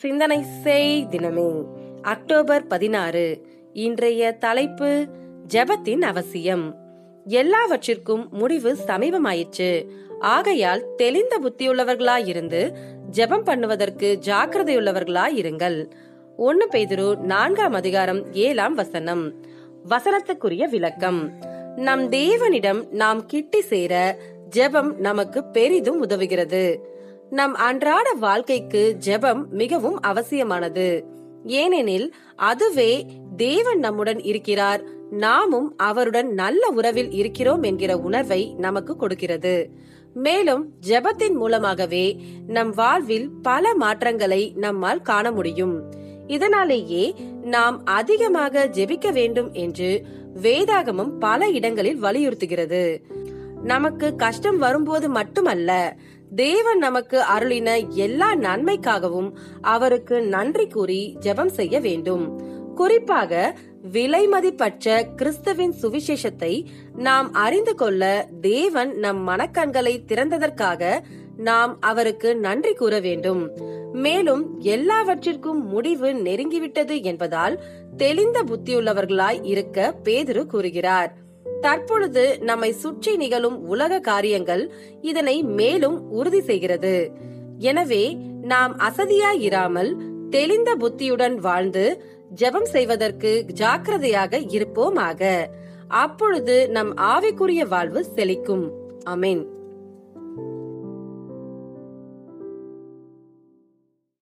சிந்தனை செய் தினமே அக்டோபர் பதினாறு இன்றைய தலைப்பு ஜெபத்தின் அவசியம் எல்லாவற்றிற்கும் முடிவு சமீபமாயிற்று ஆகையால் தெளிந்த புத்தியுள்ளவர்களாயிருந்து ஜெபம் பண்ணுவதற்கு ஜாக்கிரதையுள்ளவர்களாயிருங்கள் ஒன்னு பேதுரு நான்காம் அதிகாரம் ஏழாம் வசனம் வசனத்துக்குரிய விளக்கம் நம் தேவனிடம் நாம் கிட்டி சேர ஜெபம் நமக்கு பெரிதும் உதவுகிறது நம் அன்றாட வாழ்க்கைக்கு ஜெபம் மிகவும் அவசியமானது ஏனெனில் அதுவே தேவன் நம்முடன் இருக்கிறார் நாமும் அவருடன் நல்ல உறவில் இருக்கிறோம் என்கிற உணர்வை நமக்கு கொடுக்கிறது மேலும் ஜெபத்தின் மூலமாகவே நம் வாழ்வில் பல மாற்றங்களை நம்மால் காண முடியும் இதனாலேயே நாம் அதிகமாக ஜெபிக்க வேண்டும் என்று வேதாகமம் பல இடங்களில் வலியுறுத்துகிறது நமக்கு கஷ்டம் வரும்போது மட்டுமல்ல தேவன் நமக்கு அருளின எல்லா நன்மைக்காகவும் அவருக்கு நன்றி கூறி ஜெபம் செய்ய வேண்டும் குறிப்பாக விலைமதிப்பற்ற கிறிஸ்துவின் சுவிசேஷத்தை நாம் அறிந்து கொள்ள தேவன் நம் மனக்கண்களை திறந்ததற்காக நாம் அவருக்கு நன்றி கூற வேண்டும் மேலும் எல்லாவற்றிற்கும் முடிவு நெருங்கிவிட்டது என்பதால் தெளிந்த புத்தியுள்ளவர்களாய் இருக்க பேதுரு கூறுகிறார் தற்பொழுது நம்மை சுற்றி நிகழும் உலக காரியங்கள் இதனை மேலும் உறுதி செய்கிறது எனவே நாம் அசதியாயிராமல் தெளிந்த புத்தியுடன் வாழ்ந்து ஜெபம் செய்வதற்கு ஜாக்கிரதையாக இருப்போமாக அப்பொழுது நம் ஆவிக்குரிய வாழ்வு செழிக்கும் அமேன்